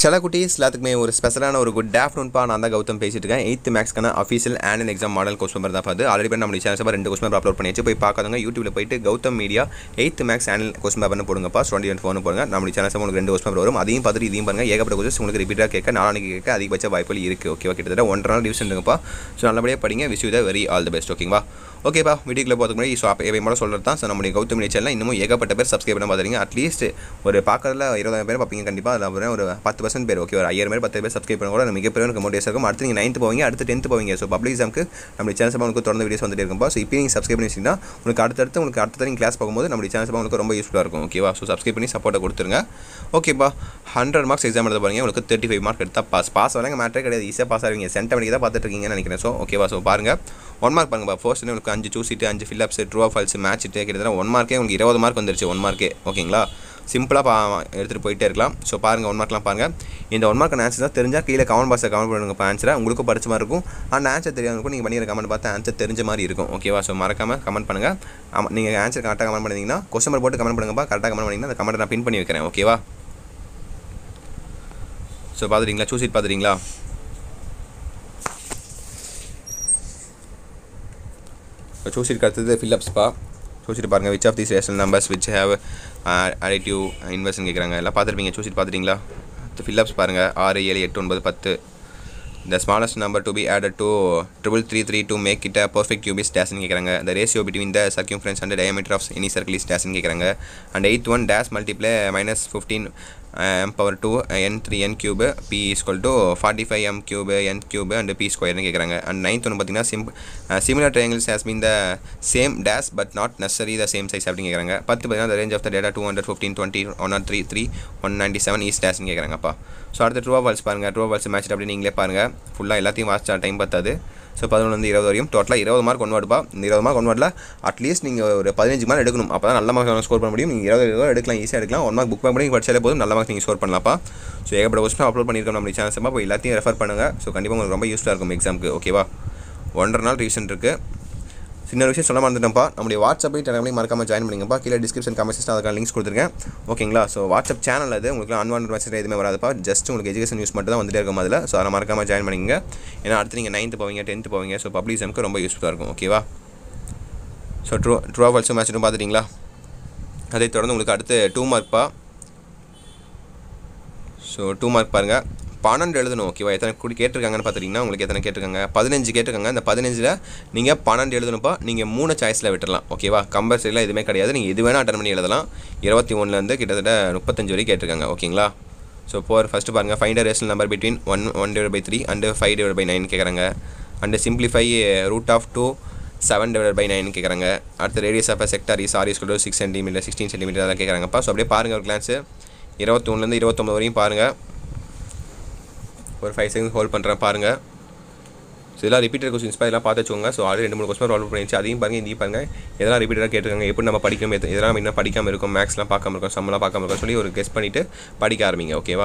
சில குட்டீஸ் எல்லாத்துக்குமே ஒரு ஸ்பெஷலான ஒரு குட் ஆஃப்டர்நூன்பா நான் தான் கௌதம் பேசிட்டு இருக்கேன் எயித் மேக்ஸ்க்கான official annual exam model question paper தான் பார்த்து ஆல்ரெடி நம்ம சேனல் ரெண்டு கொஸ்டின் பேப்பர் அப்லோட் பண்ணியாச்சு போய் பார்க்காதவங்க யூடியூப்ல போயிட்டு Gautham media eighth maths annual question பேப்பர்னு போடுங்கப்பா டுவெண்ட்டி ஒன் ஃபோன் போடுங்க நம்ம சேனல் உங்களுக்கு ரெண்டு கொஸ்டின் பேப்பர் வரும் அதையும் பார்த்துட்டு இதையும் பாருங்க ஏகப்பட்ட கொஸ்டின் உங்களுக்கு ரிப்பீட்டாக கேட்க நாளைக்கு கேட்க அதிகபட்ச வாய்ப்புகள் இருக்குது ஓகேவா கிட்டத்தட்ட ஒன்றரை நாள் டிவிஷன் இருக்குப்பா ஸோ நல்லபடியாக படிங்க wish you the very all the best ஓகேவா ஓகேப்பா வீடியோக்குள்ள போகிறதுக்கு முன்னாடி ஸோ அப்போ எப்போ சொல்கிறது தான் ஸோ நம்முடைய கௌதம் மீடியா சேனல் இன்னமும் ஏகப்பட்ட பேர் சப்ஸ்கிரைப் பண்ண பார்த்துருங்க அட்லீஸ்ட் ஒரு பார்க்கறதுல இருபதாயிரம் பேர் பார்ப்பீங்க கண்டிப்பாக அதில் அப்புறம் ஒரு பத்து பர்சன்ட் பேர் ஓகே ஒரு ஐயாயிரம் பேர் பத்து பேர் சப்ஸ்கிரைப் பண்ண கூட மிகப்பெரிய எனக்கு மோட்டிவேஷன் இருக்கும் அடுத்து நீங்கள் நைன்த்து போவீங்க அடுத்து டென்த்து போவீங்க ஸோ பப்ளிக் எக்ஸாமுக்கு நம்ம சேனல் சபா உங்களுக்கு தொடர்ந்து வீடியோஸ் வந்துட்டு இருக்கும்பா ஸோ இப்போ நீங்கள் சப்ஸ்கிரைப் பண்ணி வச்சிங்கன்னா உங்களுக்கு அடுத்தடுத்து உங்களுக்கு அடுத்த நீங்கள் கிளாஸ் பார்க்கும்போது நம்ம சேனல் சபா உங்களுக்கு ரொம்ப யூஸ்ஃபுல்லாக இருக்கும் ஓகேவா ஸோ சப்ஸ்கிரைப் பண்ணி சப்போர்ட்டை கொடுத்துருங்க ஓகேப்பா ஹண்ட்ரட் மார்க்ஸ் எக்ஸாம் எழுத போறீங்க உங்களுக்கு தேர்ட்டி ஃபைவ் மார்க் எடுத்தால் பாஸ் பாஸ் வரங்க மேட்டரே கிடையாது ஈஸியாக பாஸ் ஆவீங்க சென்டமெடிக்கு தான் பார்த்துட்டு இருக்கீங்கன்னு நினைக்கிறேன் ஸோ ஓகேவா ஸோ பாருங்கள் ஒன் மார்க் பாருங்கப்பா ஃபர்ஸ்ட் உங்களுக்கு அஞ்சு சூசிட்டு அஞ்சு ஃபில்லப்ஸ் ட்ரூ ஃபால்ஸ் மேட்ச் கிட்டத்தட்ட ஒன் மார்க்கே உங்களுக்கு இருபது மார்க் வந்துருச்சு ஒன் மார்க்கே ஓகேங்களா சிம்பிளாக பா எடுத்துகிட்டு போயிட்டே இருக்கலாம் ஸோ பாருங்கள் ஒன் மார்க்லாம் பாருங்கள் இந்த ஒன் மார்க் ஆன்சர் தான் தெரிஞ்சால் கீழே கமெண்ட் பாக்ஸை கமெண்ட் பண்ணுங்க இப்போ ஆன்சரை உங்களுக்கும் படிச்ச மாதிரி இருக்கும் அந்த ஆன்சர் தெரியாதுக்கும் நீங்கள் பண்ணிக்கிற கமெண்ட் பார்த்து ஆன்சர் தெரிஞ்ச மாதிரி இருக்கும் ஓகேவா ஸோ மறக்காமல் கமெண்ட் பண்ணுங்கள் ஆமாம் நீங்கள் ஆன்சர் கரெக்டாக கமெண்ட் பண்ணிங்கன்னா கொஸ்டின் போட்டு கமெண்ட் பண்ணுங்கப்பா கரெக்டாக கமெண்ட் பண்ணிங்கன்னா அந்த கமெண்ட் நான் பின் பண்ணி வைக்கிறேன் ஓகேவா ஸோ பார்த்துட்டீங்களா சூசிட் பார்த்துட்டீங்களா இப்போ சூசிட் அடுத்தது ஃபில்லப்ஸ்ப்பா சூசிட்டு பாருங்கள் which of these rational numbers which have additive இன்வெஸ்ட்னு கேட்குறாங்க எல்லாம் பார்த்துருப்பீங்க சூசிட் பார்த்துட்டிங்களா ஃபில்லப்ஸ் பாருங்கள் ஆறு ஏழு எட்டு ஒன்பது பத்து the smallest number to be added to triple three three to make it a perfect cube is dash னு கேட்குறாங்க the ratio between the circumference and the diameter of any circle is dash னு கேட்குறாங்க and eighth one dash multiply minus 15 m power 2 n 3 n cube p is equal to 45 m cube n cube and p square னு கேட்குறாங்க and ninth ஒன்று பார்த்தீங்கன்னா sim similar triangles has been the same dash but not necessarily the same size அப்படின்னு கேட்குறாங்க பத்து பார்த்தீங்கன்னா the range of the data 215 20 103 3 197 is dash னு கேட்குறாங்கப்பா ஸோ அடுத்து ட்ரூ வால்ஸ் பாருங்கள் ட்ரூ வால்ஸ் மேட்ச் அப்படி நீங்களே பாருங்கள் ஃபுல்லாக எல்லாத்தையும் வாசிச்சா டைம் பத்தாது ஸோ பதினொன்று இருபது வரையும் டோட்டலாக இருபது மார்க் ஒன் வார்டுப்பா இந்த இருபது மார்க் ஒன் வார்டில் அட்லீஸ்ட் நீங்கள் ஒரு பதினஞ்சு மார்க் எடுக்கணும் அப்போ தான் நல்ல மார்க் ஸ்கோர் பண்ண முடியும் நீங்கள் இருபது இருபது எடுக்கலாம் ஈஸியாக எடுக்கலாம் ஒன் மார்க் புக் பண்ணி படிச்சாலே போதும் நல்ல மார்க் நீங்கள் ஸ்கோர் பண்ணலாம்ப்பா ஸோ ஏகப்பட்ட கொஸ்டின் அப்லோட் பண்ணியிருக்கோம் நம்ம சேனல்ஸ் அப்போ எல்லாத்தையும் ரெஃபர் பண்ணுங்கள் ஸோ கண்டிப்பாக உங்களுக்கு ரொம்ப யூஸ்ஃபுல்லாக இருக்கும் எக்ஸாமுக்கு ஓகேவா ஒன்றரை நாள் ரீசன் இருக்குது சின்ன விஷயம் சொல்ல மறந்துட்டேன்ப்பா நம்மளுடைய வாட்ஸ்அப்பை டெலிகிராமையும் மறக்காம ஜாயின் பண்ணிங்கப்பா கீழே டிஸ்கிரிப்ஷன் கமெண்ட்ஸ் அதுக்கான லிங்க்ஸ் கொடுத்துருக்கேன் ஓகேங்களா ஸோ வாட்ஸ்அப் சேனல் அது உங்களுக்கு அன்வான்ட் மெசேஜ் எதுவுமே வராதுப்பா ஜஸ்ட் உங்களுக்கு எஜுகேஷன் நியூஸ் மட்டும் தான் வந்துட்டே இருக்கும் அதில் ஸோ அதை மறக்காம ஜாயின் பண்ணிங்க ஏன்னா அடுத்து நீங்கள் நைன்த்து போவீங்க டென்த்து போவீங்க ஸோ பப்ளிக் எக்ஸாமுக்கு ரொம்ப யூஸ்ஃபுல்லாக இருக்கும் ஓகேவா ஸோ ட்ரூ ட்ரூ ஆஃபல்ஸும் மேட்சும் பார்த்துட்டிங்களா அதை தொடர்ந்து உங்களுக்கு அடுத்து டூ மார்க்ப்பா ஸோ டூ மார்க் பாருங்கள் பன்னெண்டு எழுதணும் ஓகேவா எத்தனை கூடி கேட்டிருக்காங்கன்னு பார்த்துட்டிங்கன்னா உங்களுக்கு எத்தனை கேட்டிருக்காங்க பதினஞ்சு கேட்டிருக்காங்க அந்த பதினஞ்சில் நீங்கள் பன்னெண்டு எழுதணும்ப்பா நீங்கள் மூணு சாய்ஸில் விட்டுறலாம் ஓகேவா கம்பல்சரிலாம் எதுவுமே கிடையாது நீங்கள் எது வேணால் அட்டன் பண்ணி எழுதலாம் இருபத்தி ஒன்றுலேருந்து கிட்டத்தட்ட முப்பத்தஞ்சு வரைக்கும் கேட்டிருக்காங்க ஓகேங்களா ஸோ போர் ஃபஸ்ட்டு பாருங்கள் find rational number between one one divide by three and five divide by nine கேட்குறாங்க and simplify root of two seven divide by nine கேட்குறாங்க அடுத்து radius of sector is r school six centimetre sixteen centimetre அதெல்லாம் கேட்குறாங்கப்பா so அப்படியே பாருங்கள் ஒரு clans இருபத்தி ஒன்றுலேருந்து இருபத்தொம்பது வரையும் பாருங்கள் ஒரு ஃபைவ் செகண்ட் ஹோல்ட் பண்ணுறேன் பாருங்கள் ஸோ இதெல்லாம் ரிப்பீட்டட் கொஸ்டின்ஸ் இதெல்லாம் பார்த்து வச்சுக்கோங்க ஸோ ஆல்ரெடி ரெண்டு மூணு கொஸ்டின் சால்வ் பண்ணிச்சு அதையும் பாருங்க இதையும் பாருங்க இதெல்லாம் ரிப்பீட்டடாக கேட்டிருக்காங்க எப்படி நம்ம படிக்கணும் எது- இதெல்லாம் இன்னும் படிக்காமல் இருக்கும் மேக்ஸ்லாம் பார்க்காம இருக்கும் சம்மெல்லாம் பார்க்காம இருக்கும் சொல்லி ஒரு கெஸ் பண்ணிவிட்டு படிக்க ஆரம்பிங்க ஓகேவா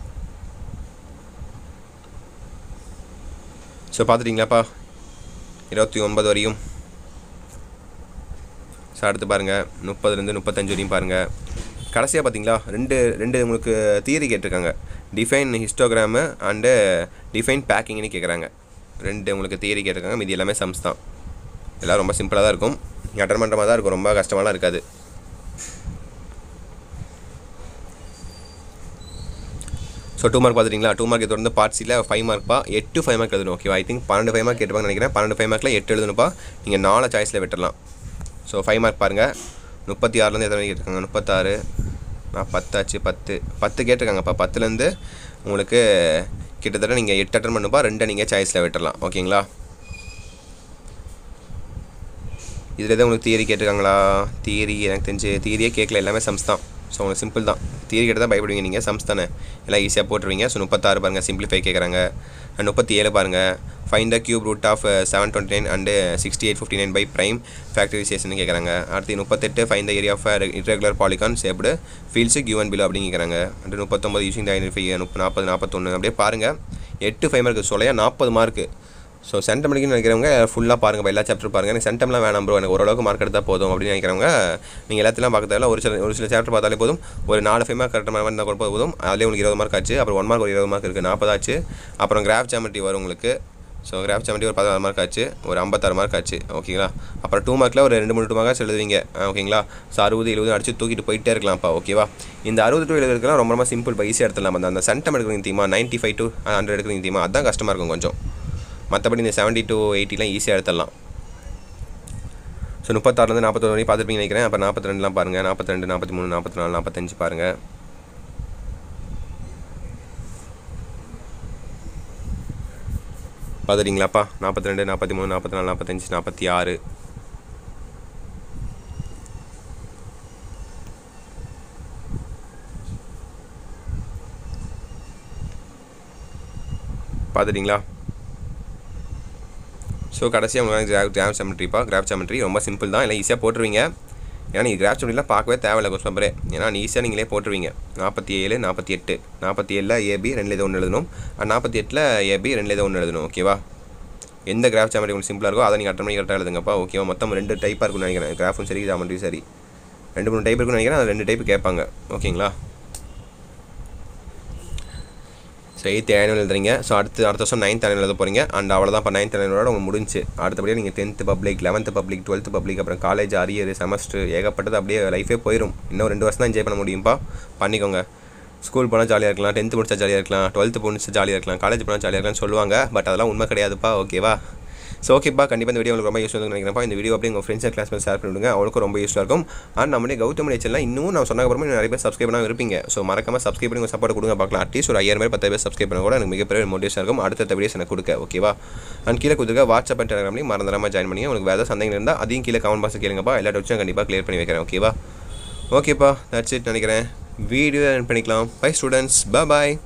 ஸோ பார்த்துட்டிங்களாப்பா இருபத்தி ஒன்பது வரையும் ஸோ அடுத்து பாருங்கள் முப்பதுலேருந்து முப்பத்தஞ்சு வரையும் பாருங்கள் கடைசியாக பார்த்தீங்களா ரெண்டு ரெண்டு உங்களுக்கு தியரி கேட்டிருக்காங்க டிஃபைன் ஹிஸ்டோகிராமு அண்டு டிஃபைன் பேக்கிங்னு கேட்குறாங்க ரெண்டு உங்களுக்கு தியரி கேட்டிருக்காங்க மீதி எல்லாமே சம்ஸ் தான் எல்லாம் ரொம்ப சிம்பிளாக தான் இருக்கும் அட்டன் பண்ணுற மாதிரி தான் இருக்கும் ரொம்ப கஷ்டமாலாம் இருக்காது ஸோ டூ மார்க் பார்த்துட்டிங்களா டூ மார்க் தொடர்ந்து பார்ட்ஸில் ஃபைவ் மார்க்ப்பா எட்டு ஃபைவ் மார்க் எழுதணும் ஓகேவா ஐ திங்க் பன்னெண்டு ஃபைவ் மார்க் கேட்டுப்பாங்கன்னு நினைக்கிறேன் பன்னெண்டு ஃபைவ் மார்க்கில் எட்டு எழுதணுப்பா நீங்கள் நாலு சாய்ஸில் விட்டுறலாம் ஸோ ஃபைவ் மார்க் பாருங்கள் முப்பத்தி ஆறுலேருந்து எத்தனை கேட்டிருக்காங்க முப்பத்தாறு நான் பத்தாச்சு பத்து பத்து கேட்டிருக்காங்கப்பா பத்துலேருந்து உங்களுக்கு கிட்டத்தட்ட நீங்கள் எட்டு அட்டன் பண்ணுப்பா ரெண்டை நீங்கள் சாய்ஸில் விட்டுறலாம் ஓகேங்களா இதில் எதாவது உங்களுக்கு தியரி கேட்டிருக்காங்களா தியரி எனக்கு தெரிஞ்சு தியரியே கேட்கல எல்லாமே சம்ஸ் தான் ஸோ உங்களுக்கு சிம்பிள் தான் தியரி கேட்டு தான் பயப்படுவீங்க நீங்கள் சம்ஸ் தானே எல்லாம் ஈஸியாக போட்டுருவீங்க ஸோ முப்பத்தாறு பாருங்கள் சிம்பிளிஃபை கேட்குறாங்க அண்ட் முப்பத்தி ஏழு பாருங்கள் find the cube root of seven twenty nine and sixty eight fifty nine by prime factorisation கேட்குறாங்க அடுத்து முப்பத்தெட்டு find the area of irregular polygon shaped fields given below அப்படின்னு கேட்குறாங்க அண்டு முப்பத்தொம்பது யூசிங் த ஐடென்டிஃபை முப்பது நாற்பது நாற்பத்தொன்று அப்படியே பாருங்கள் எட்டு ஃபைவ் மார்க்கு சொல்லையா நாற்பது மார்க்கு ஸோ சென்டம் படிக்கணும்னு நினைக்கிறவங்க ஃபுல்லாக பாருங்கள் எல்லா சாப்டர் பாருங்கள் எனக்கு சென்டம்லாம் வேணாம் ப்ரோ எனக்கு ஓரளவுக்கு மார்க் எடுத்தால் போதும் அப்படின்னு நினைக்கிறவங்க நீங்கள் எல்லாத்தையும் பார்க்க தேவையில்ல ஒரு சில ஒரு சில சாப்டர் பார்த்தாலே போதும் ஒரு நாலு ஃபைவ் மார்க் கரெக்டாக மாதிரி இருந்தால் கூட போதும் அதிலே உங்களுக்கு இருபது மார்க் ஆச்சு அப்புறம் ஒன் மார்க் ஒரு இருபது மார்க் இருக்குது நாற்பதாச்சு அப்புறம் கிராஃப் ஜாமெட்ரி வரும் உங்களுக்கு ஸோ கிராஃப் ஜாமெட்ரி ஒரு பதினாறு மார்க் ஆச்சு ஒரு ஐம்பத்தாறு மார்க் ஆச்சு ஓகேங்களா அப்புறம் டூ மார்க்கில் ஒரு ரெண்டு மூணு டூ மார்க்காச்சும் எழுதுவீங்க ஆ, ஓகேங்களா ஸோ அறுபது எழுபது அடிச்சு தூக்கிட்டு போயிட்டே இருக்கலாம்ப்பா ஓகேவா இந்த அறுபது டூ எழுதுறதுலாம் ரொம்ப ரொம்ப சிம்பிள் ஈஸியாக எடுத்துடலாம் அந்த அந்த சென்டம் எடுக்கிறீங்க தெரியுமா நைன்ட்டி ஃபைவ் டு ஹண்ட்ரட் எடுக்கிறீங்க தெரியுமா அதான் கஷ்டமாக இருக்கும் கொஞ்சம் மற்றபடி இந்த செவன்ட்டி டு எயிட்டிலாம் ஈஸியாக எடுத்துடலாம் ஸோ முப்பத்தாறுலேருந்து நாற்பத்தொரு வரைக்கும் பார்த்துருப்பீங்க நினைக்கிறேன் அப்போ நாற்பத்தி ரெண்டுலாம் பாருங்கள் நாற்பத்தி ரெண்டு நாற்பத்தி மூணு நாற்பத்தி நாலு நாற்பத்தஞ்சு பாருங்கள் பார்த்துட்டீங்களாப்பா நாற்பத்தி ரெண்டு நாற்பத்தி மூணு நாற்பத்தி நாலு நாற்பத்தஞ்சு நாற்பத்தி ஆறு பார்த்துட்டிங்களா ஸோ கடைசியாக உங்களுக்கு கிராஃப் கிராஃப் ஜாமெட்ரிப்பா கிராஃப் ஜாமெட்ரி ரொம்ப சிம்பிள் தான் இல்லை ஈஸியாக போட்டுருவீங்க ஏன்னா நீங்கள் கிராஃப் ஜாமெட்ரிலாம் பார்க்கவே தேவையில்ல கொஸ்டின் நம்பரே ஏன்னா நீ ஈஸியாக நீங்களே போட்டுருவீங்க நாற்பத்தி ஏழு நாற்பத்தி எட்டு நாற்பத்தி ஏழில் ஏபி ரெண்டில் ஏதோ ஒன்று எழுதணும் நாற்பத்தி எட்டில் ஏபி ரெண்டில் ஏதோ ஒன்று எழுதணும் ஓகேவா எந்த கிராஃப் ஜாமெட்ரி உங்களுக்கு சிம்பிளாக இருக்கோ அதை நீங்கள் அட்டன் பண்ணி கரெக்டாக எழுதுங்கப்பா ஓகேவா மொத்தம் ரெண்டு டைப்பாக இருக்கும்னு நினைக்கிறேன் கிராஃபும் சரி ஜாமெட்ரியும் சரி ரெண்டு மூணு டைப் இருக்குன்னு நினைக்கிறேன் அது ரெண்டு டைப் கேட்பாங்க ஓகேங்களா ஸோ எயித்து ஆனுவல் எழுதுறீங்க ஸோ அடுத்து அடுத்த வருஷம் நைன்த் ஆனுவல் எழுத போகிறீங்க அண்ட் அவ்வளோதான் இப்போ நைன்த் ஆனுவலோட உங்களுக்கு முடிஞ்சு அடுத்தபடியாக நீங்கள் tenth public eleventh public twelfth public அப்புறம் காலேஜ் அரியர் செமஸ்டர் ஏகப்பட்டது அப்படியே லைஃபே போயிடும் இன்னும் ரெண்டு வருஷம் தான் என்ஜாய் பண்ண முடியும்ப்பா பண்ணிக்கோங்க ஸ்கூல் போனால் ஜாலியாக இருக்கலாம் டென்த்து முடிச்சா ஜாலியாக இருக்கலாம் டுவெல்த்து முடிச்சா ஜாலியாக இருக்கலாம் காலேஜ் போனால் ஜாலியாக இருக்கலாம்னு சொல்லுவாங்க பட் அதெல்லாம் உண்மை கிடையாதுப்பா ஓகேவா ஸோ ஓகேப்பா கண்டிப்பாக இந்த வீடியோ உங்களுக்கு ரொம்ப யூஸ்ஃபுல்லாக நினைக்கிறேன்ப்பா இந்த வீடியோ அப்படியே உங்கள் ஃப்ரெண்ட்ஸ் கிளாஸ் ஷேர் பண்ணிவிடுங்க அவங்களுக்கும் ரொம்ப யூஸ்ஃபுல்லாக இருக்கும் அண்ட் நம்மளுடைய கௌதம் சேனல் இன்னும் நான் சொன்ன அப்புறமா நிறைய பேர் சப்ஸ்கிரைப் பண்ணாமல் இருப்பீங்க ஸோ மறக்காம சப்ஸ்கிரைப் பண்ணி சப்போர்ட் கொடுங்க பார்க்கலாம் அட்லீஸ்ட் ஒரு ஐயாயிரம் பேர் பத்து பேர் சப்ஸ்கிரைப் பண்ண கூட எனக்கு மிகப்பெரிய மோட்டிவேஷன் இருக்கும் அடுத்த வீடியோஸ் எனக்கு கொடுக்க ஓகேவா அண்ட் கீழே கொடுத்துருக்க வாட்ஸ்அப் அண்ட் டெலிகிராம்லையும் மறந்துடாமல் ஜாயின் பண்ணி உங்களுக்கு வேறு சந்தேகம் இருந்தால் அதையும் கீழே கமெண்ட் பாக்ஸ் கேளுங்கப்பா எல்லா டவுட்ஸும் கண்டிப்பாக கிளியர் பண்ணி வைக்கிறேன் ஓகேவா ஓகேப்பா தட்ஸ் இட் நினைக்கிறேன் வீடியோ பண்ணிக்கலாம் பை ஸ்டூடெண்ட்ஸ் பாய்